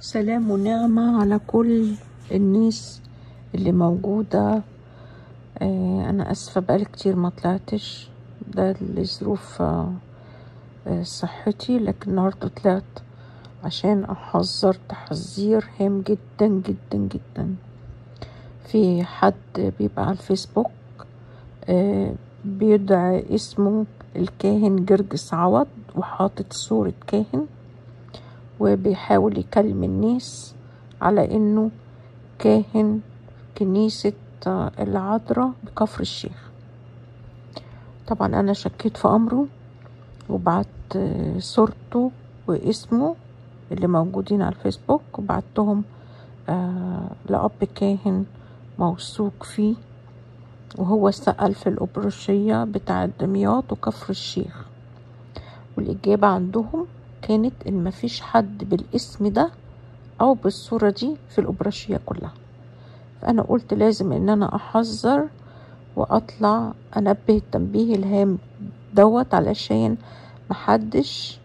سلام ونعمة على كل الناس اللي موجودة آه أنا أسفة بقالي كتير ما طلعتش ده لظروف آه آه صحتي لكن النهاردة طلعت عشان أحذر تحذير هام جدا جدا جدا في حد بيبقى على الفيسبوك آه بيدعي اسمه الكاهن جرجس عوض وحاطط صورة كاهن وبيحاول يكلم الناس على انه كاهن كنيسة العذراء بكفر الشيخ طبعا انا شكيت في امره وبعت صورته واسمه اللي موجودين على الفيسبوك وبعتهم آه لأب كاهن موثوق فيه وهو سأل في الأبرشية بتاعة دمياط وكفر الشيخ والإجابة عندهم كانت إن مفيش حد بالاسم ده أو بالصورة دي في الأبرشية كلها فأنا قلت لازم إن أنا أحذر وأطلع أنبه التنبيه الهام دوت علشان محدش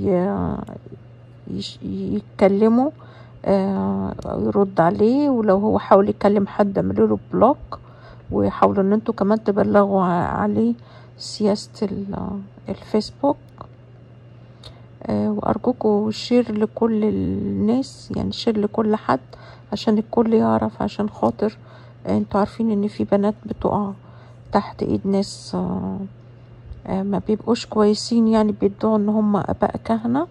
يتكلمه يرد عليه ولو هو حاول يكلم حد اعملوا له بلوك وحاولوا ان انتوا كمان تبلغوا عليه سياسة الفيسبوك وارجوكوا شير لكل الناس يعني شير لكل حد عشان الكل يعرف عشان خاطر انتوا عارفين ان في بنات بتقع تحت ايد ناس ما بيبقوش كويسين يعني بيدعوا ان هم اباء كهنة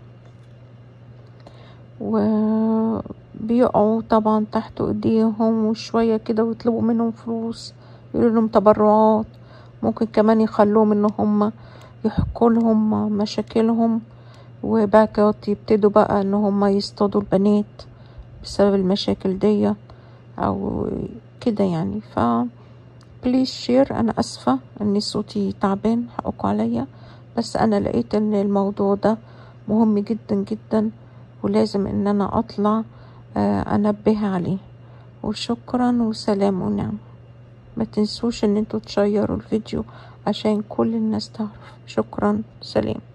وبيقعوا طبعا تحت ايديهم وشوية كده ويطلبوا منهم فلوس يقولوا لهم تبرعات ممكن كمان يخلوهم ان هم يحكوا لهم مشاكلهم وبعد كده يبتدوا بقى ان هم يصطادوا البنات بسبب المشاكل دي او كده يعني ف بليز شير انا اسفة ان صوتي تعبان حقكم عليا بس انا لقيت ان الموضوع ده مهم جدا جدا ولازم ان انا اطلع انبه عليه وشكرا وسلام ونعم ما تنسوش ان انتوا تشيروا الفيديو عشان كل الناس تعرف شكرا سلام